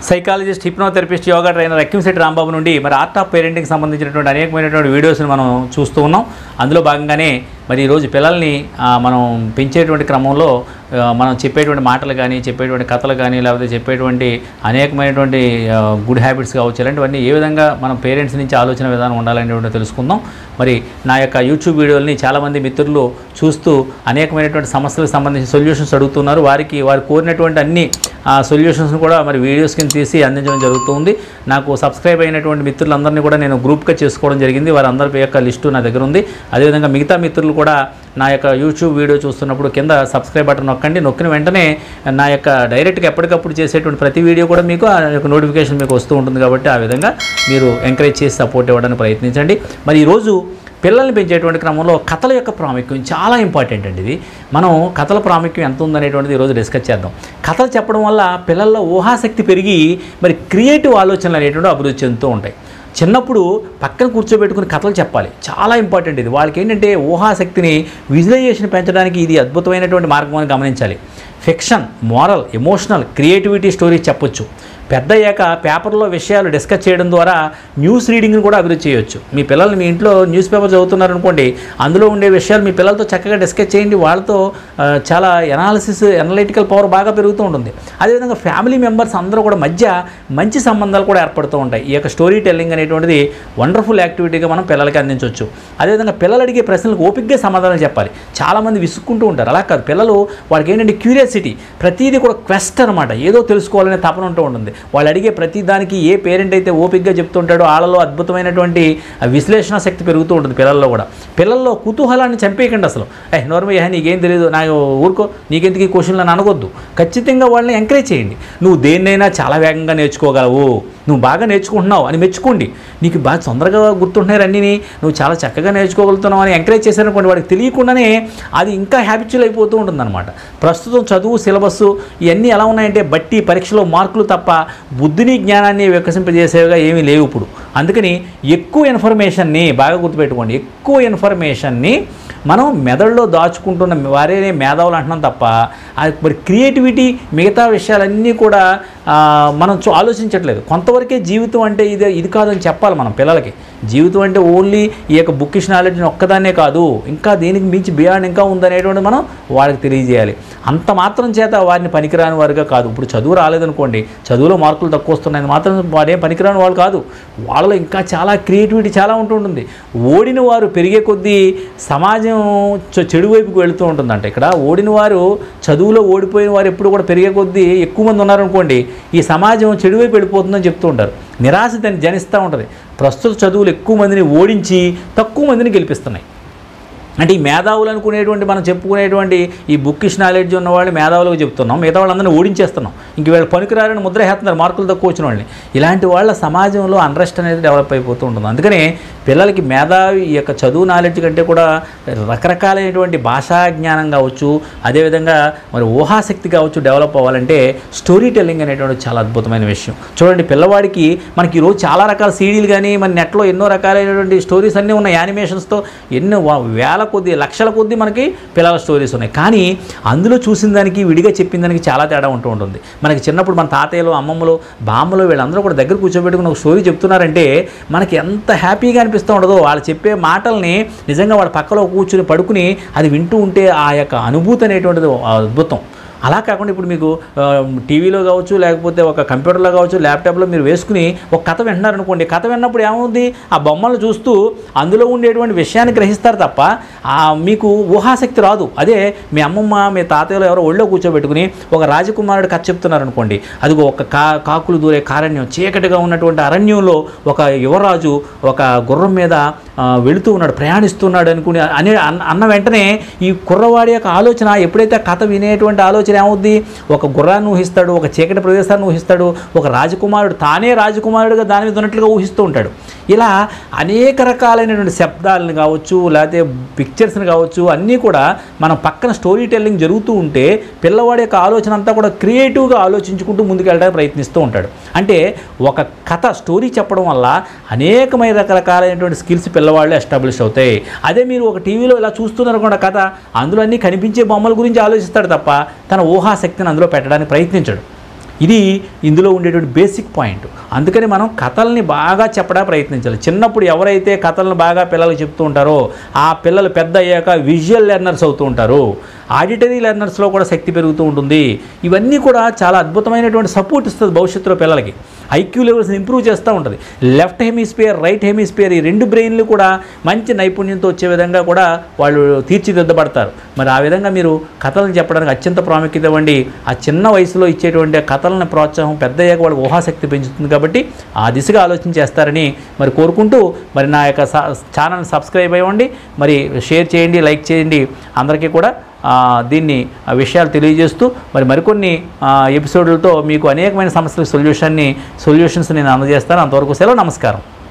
psychologist hypnotherapist yoga trainer అక్యూసెట్ రాంబాబు నుండి మరి ఆర్ట్ ఆఫ్ పేరెంటింగ్ సంబంధించినటువంటి అనేకమైనటువంటి వీడియోస్ని మనం చూస్తూ ఉన్నాం అందులో భాగంగానే మరి ఈరోజు పిల్లల్ని ఆ, మనం పెంచేటువంటి క్రమంలో ఆ, మనం చెప్పేటువంటి మాటలు కానీ చెప్పేటువంటి కథలు కానీ లేకపోతే చెప్పేటువంటి అనేకమైనటువంటి ఆ, గుడ్ హ్యాబిట్స్ కావచ్చు ఇలాంటివన్నీ ఏ విధంగా మనం పేరెంట్స్ నుంచి ఆలోచన విధానం ఉండాలనేటువంటి తెలుసుకుందాం మరి నా యొక్క యూట్యూబ్ వీడియోల్ని చాలామంది మిత్రులు చూస్తూ అనేకమైనటువంటి సమస్యలకు సంబంధించి సొల్యూషన్స్ అడుగుతున్నారు వారికి వారు కోరినటువంటి అన్ని ఆ సొల్యూషన్స్ని కూడా మరి వీడియోస్ కింద తీసి అందించడం జరుగుతుంది నాకు సబ్స్క్రైబ్ అయినటువంటి మిత్రులందరినీ కూడా నేను గ్రూప్గా చేసుకోవడం జరిగింది వారందరి యొక్క లిస్టు నా దగ్గర ఉంది అదేవిధంగా మిగతా మిత్రులు కూడా నా యొక్క యూట్యూబ్ వీడియో చూస్తున్నప్పుడు కింద సబ్స్క్రైబ్ బటన్ నొక్కండి నొక్కిన వెంటనే నా యొక్క డైరెక్ట్గా ఎప్పటికప్పుడు చేసేటువంటి ప్రతి వీడియో కూడా మీకు ఆ యొక్క నోటిఫికేషన్ మీకు వస్తూ ఉంటుంది కాబట్టి ఆ విధంగా మీరు ఎంకరేజ్ చేసి సపోర్ట్ ఇవ్వడానికి ప్రయత్నించండి మరి ఈరోజు పిల్లల్ని పెంచేటువంటి క్రమంలో కథల యొక్క ప్రాముఖ్యం చాలా ఇంపార్టెంట్ అండి ఇది మనం కథల ప్రాముఖ్యం ఎంత ఉందనేటువంటిది ఈరోజు డిస్కస్ చేద్దాం కథలు చెప్పడం వల్ల పిల్లల్లో ఊహాశక్తి పెరిగి మరి క్రియేటివ్ ఆలోచనలు అనేటువంటి అభివృద్ధి చెందుతూ ఉంటాయి చిన్నప్పుడు పక్కన కూర్చోబెట్టుకుని కథలు చెప్పాలి చాలా ఇంపార్టెంట్ ఇది వాళ్ళకి ఏంటంటే ఊహాశక్తిని విజువలైజేషన్ పెంచడానికి ఇది అద్భుతమైనటువంటి మార్గం అని గమనించాలి fiction moral emotional creativity stories చెప్పొచ్చు పెద్ద అయ్యాక పేపర్లో విషయాలు డిస్కస్ చేయడం ద్వారా న్యూస్ రీడింగ్ని కూడా అభివృద్ధి చేయొచ్చు మీ పిల్లలు మీ ఇంట్లో న్యూస్ పేపర్ చదువుతున్నారు అనుకోండి అందులో ఉండే విషయాలు మీ పిల్లలతో చక్కగా డిస్కస్ చేయండి వాళ్ళతో ఆ, చాలా ఎనాలిసిస్ ఎనలిటికల్ పవర్ బాగా పెరుగుతూ ఉంటుంది అదేవిధంగా ఫ్యామిలీ మెంబర్స్ అందరూ కూడా మధ్య మంచి సంబంధాలు కూడా ఏర్పడుతూ ఉంటాయి ఈ యొక్క స్టోరీ టెల్లింగ్ అనేటువంటిది వండర్ఫుల్ యాక్టివిటీగా మనం పిల్లలకి అందించవచ్చు అదేవిధంగా పిల్లలు అడిగే ప్రశ్నలకు ఓపికగా సమాధానం చెప్పాలి చాలామంది విసుక్కుంటూ ఉంటారు అలా కాదు పిల్లలు వాళ్ళకి ఏంటంటే క్యూరియాసిటీ ప్రతిదీ కూడా క్వెస్ట్ అనమాట ఏదో తెలుసుకోవాలనే తపన ఉంటూ ఉంటుంది వాళ్ళు అడిగే ప్రతి దానికి ఏ పేరెంట్ అయితే ఓపికగా చెప్తుంటాడో వాళ్ళలో అద్భుతమైనటువంటి ఆ విశ్లేషణ శక్తి పెరుగుతూ ఉంటుంది పిల్లల్లో కూడా పిల్లల్లో కుతూహలాన్ని చంపేయకండి అసలు ఏ నోర్మయ్య నీకేం తెలియదు నాకు ఊరుకో నీకెందుకు ఈ క్వశ్చన్లు అని అనగొద్దు ఖచ్చితంగా వాళ్ళని ఎంకరేజ్ చేయండి నువ్వు దేన్నైనా చాలా వేగంగా నేర్చుకోగలవు నువ్వు బాగా నేర్చుకుంటున్నావు అని మెచ్చుకోండి నీకు బాగా తొందరగా గుర్తుంటున్నాయి అన్నీ నువ్వు చాలా చక్కగా నేర్చుకోగలుగుతున్నావు అని ఎంకరేజ్ చేశారనుకోండి వాడికి తెలియకుండానే అది ఇంకా హ్యాబిచువల్ అయిపోతూ ఉంటుందన్నమాట ప్రస్తుతం చదువు సిలబస్ ఇవన్నీ ఎలా ఉన్నాయంటే బట్టి పరీక్షలో మార్కులు తప్ప బుద్ధిని జ్ఞానాన్ని వికసింపజేసేవిగా ఏమీ లేవు ఇప్పుడు అందుకని ఎక్కువ ఇన్ఫర్మేషన్ని బాగా గుర్తుపెట్టుకోండి ఎక్కువ ఇన్ఫర్మేషన్ని మనం మెదడులో దాచుకుంటున్న వారే మేధావులు అంటున్నాం తప్ప అది మరి క్రియేటివిటీ మిగతా విషయాలన్నీ కూడా ఆ, మనం చూ ఆలోచించట్లేదు కొంతవరకే జీవితం అంటే ఇది ఇది కాదని చెప్పాలి మనం పిల్లలకి జీవితం అంటే ఓన్లీ ఈ యొక్క బుక్కిష్ నాలెడ్జ్ని ఒక్కదాన్నే కాదు ఇంకా దీనికి మించి బియాండ్ ఇంకా ఉందనేటువంటి మనం వాళ్ళకి తెలియజేయాలి అంత మాత్రం చేత వారిని పనికిరాని వారుగా కాదు ఇప్పుడు చదువు రాలేదనుకోండి చదువులో మార్కులు తక్కువ వస్తున్నాయి మాత్రం వారేం పనికిరాని వాళ్ళు కాదు వాళ్ళలో ఇంకా చాలా క్రియేటివిటీ చాలా ఉంటుంటుంది ఓడిన వారు పెరిగే కొద్దీ సమాజం చె- చెడు వైపుకు వెళుతూ ఉంటుందంట ఇక్కడ ఓడిన వారు చదువులో ఓడిపోయిన వారు ఎప్పుడు కూడా పెరిగే కొద్దీ ఎక్కువ మంది ఉన్నారనుకోండి ఈ సమాజం చెడు వైపు వెళ్ళిపోతుందని చెప్తూ ఉంటారు నిరాశ దాన్ని జనిస్తూ ఉంటుంది ప్రస్తుత చదువులు ఎక్కువ మందిని ఓడించి తక్కువ మందిని గెలిపిస్తున్నాయి అంటే ఈ మేధావులు అనుకునేటువంటి మనం చెప్పుకునేటువంటి ఈ బుక్కిష్ నాలెడ్జ్ ఉన్న వాళ్ళు మేధావులకు చెప్తున్నాం మిగతా వాళ్ళందరినీ ఓడించేస్తున్నాం ఇంక వీళ్ళు పనికిరారని ముద్ర వేస్తున్నారు మార్కులు తక్కువ వచ్చిన వాళ్ళని ఇలాంటి వాళ్ళ సమాజంలో అన్రెస్ట్ అనేది డెవలప్ అయిపోతూ ఉంటుంది అందుకనే పిల్లలకి మేధావి ఈ యొక్క చదువు నాలెడ్జ్ కంటే కూడా రకరకాలైనటువంటి భాషా జ్ఞానం కావచ్చు అదేవిధంగా మరి ఊహాశక్తి కావచ్చు డెవలప్ అవ్వాలంటే స్టోరీ టెల్లింగ్ అనేటువంటి చాలా అద్భుతమైన విషయం చూడండి పిల్లవాడికి మనకి ఈరోజు చాలా రకాల సీడీలు కానీ మన నెట్లో ఎన్నో రకాలైనటువంటి స్టోరీస్ అన్నీ ఉన్నాయి యానిమేషన్స్తో ఎన్నో వ- వేల కొద్ది లక్షల కొద్ది మనకి పిల్లల స్టోరీస్ ఉన్నాయి కానీ అందులో చూసిన దానికి విడిగా చెప్పిన దానికి చాలా తేడా ఉంటూ ఉంటుంది మనకి చిన్నప్పుడు మన తాతయ్యలు అమ్మమ్మలు బామ్మలు వీళ్ళందరూ కూడా దగ్గర కూర్చోబెట్టుకుని ఒక స్టోరీ చెప్తున్నారంటే మనకి ఎంత హ్యాపీగా అనిపిస్తూ ఉండదో వాళ్ళు చెప్పే మాటల్ని నిజంగా వాళ్ళ పక్కలో కూర్చుని పడుకుని అది వింటూ ఉంటే ఆ యొక్క అనుభూతి అనేటువంటిది అద్భుతం అలా కాకుండా ఇప్పుడు మీకు ఆ, టీవీలో కావచ్చు లేకపోతే ఒక కంప్యూటర్లో కావచ్చు ల్యాప్టాప్లో మీరు వేసుకుని ఒక కథ వింటున్నారు అనుకోండి కథ విన్నప్పుడు ఏమవుతుంది ఆ బొమ్మలు చూస్తూ అందులో ఉండేటువంటి విషయాన్ని గ్రహిస్తారు తప్ప ఆ, మీకు ఊహాశక్తి రాదు అదే మీ అమ్మమ్మ మీ తాతయ్యలు ఎవరో ఒళ్ళో కూర్చోబెట్టుకుని ఒక రాజకుమారుడు కథ చెప్తున్నారు అనుకోండి అదిగో ఒక కా కాకులు దూరే కారణ్యం చీకటిగా ఉన్నటువంటి అరణ్యంలో ఒక యువరాజు ఒక గుర్రం మీద ఆ, వెళుతూ ఉన్నాడు ప్రయాణిస్తున్నాడు అనుకుని అనే అన్న అన్న వెంటనే ఈ కుర్రవాడి యొక్క ఆలోచన ఎప్పుడైతే ఆ కథ వినేటువంటి ఆలోచన ఏమవుద్ది ఒక గుర్రాన్ని ఊహిస్తాడు ఒక చీకటి ప్రదేశాన్ని ఊహిస్తాడు ఒక రాజకుమారుడు తానే రాజకుమారుడుగా దాని మీద ఉన్నట్లుగా ఊహిస్తూ ఉంటాడు ఇలా అనేక రకాలైనటువంటి శబ్దాలను కావచ్చు లేకపోతే పిక్చర్స్ని కావచ్చు అన్నీ కూడా మనం పక్కన స్టోరీ టెల్లింగ్ జరుగుతూ ఉంటే పిల్లవాడి యొక్క ఆలోచన అంతా కూడా క్రియేటివ్గా ఆలోచించుకుంటూ ముందుకెళ్ళడానికి ప్రయత్నిస్తూ ఉంటాడు అంటే ఒక కథ స్టోరీ చెప్పడం వల్ల అనేకమైన రకరకాలైనటువంటి స్కిల్స్ పిల్లవాళ్ళు ఎస్టాబ్లిష్ అవుతాయి అదే మీరు ఒక టీవీలో ఇలా చూస్తున్నారు కూడా కథ అందులో అన్నీ కనిపించే బొమ్మల గురించి ఆలోచిస్తాడు తప్ప తన ఊహాశక్తిని అందులో పెట్టడానికి ప్రయత్నించడు ఇది ఇందులో ఉండేటువంటి బేసిక్ పాయింట్ అందుకని మనం కథల్ని బాగా చెప్పడానికి ప్రయత్నించాలి చిన్నప్పుడు ఎవరైతే కథలను బాగా పిల్లలకు చెప్తూ ఉంటారో ఆ పిల్లలు పెద్ద అయ్యాక విజువల్ లెర్నర్స్ అవుతూ ఉంటారు ఆడిటరీ లెర్నర్స్లో కూడా శక్తి పెరుగుతూ ఉంటుంది ఇవన్నీ కూడా చాలా అద్భుతమైనటువంటి సపోర్ట్ ఇస్తుంది భవిష్యత్తులో పిల్లలకి ఐక్యూ లెవెల్స్ని ఇంప్రూవ్ చేస్తూ ఉంటుంది లెఫ్ట్ హెమిస్పియర్ రైట్ హెమిస్పియర్ ఈ రెండు బ్రెయిన్లు కూడా మంచి నైపుణ్యంతో వచ్చే విధంగా కూడా వాళ్ళు తీర్చిదిద్దబడతారు మరి ఆ విధంగా మీరు కథలను చెప్పడానికి అత్యంత ప్రాముఖ్యత ఇవ్వండి ఆ చిన్న వయసులో ఇచ్చేటువంటి ఆ కథలను ప్రోత్సాహం పెద్ద అయ్యాక వాళ్ళకి ఊహాశక్తి పెంచుతుంది కాబట్టి ఆ దిశగా ఆలోచన చేస్తారని మరి కోరుకుంటూ మరి నా యొక్క ఛానల్ సబ్స్క్రైబ్ అవ్వండి మరి షేర్ చేయండి లైక్ చేయండి అందరికీ కూడా ఆ, దీన్ని ఆ విషయాలు తెలియజేస్తూ మరి మరికొన్ని ఆ, ఎపిసోడ్లతో మీకు అనేకమైన సమస్యల సొల్యూషన్ని సొల్యూషన్స్ నేను అందజేస్తాను అంతవరకు సెలవు నమస్కారం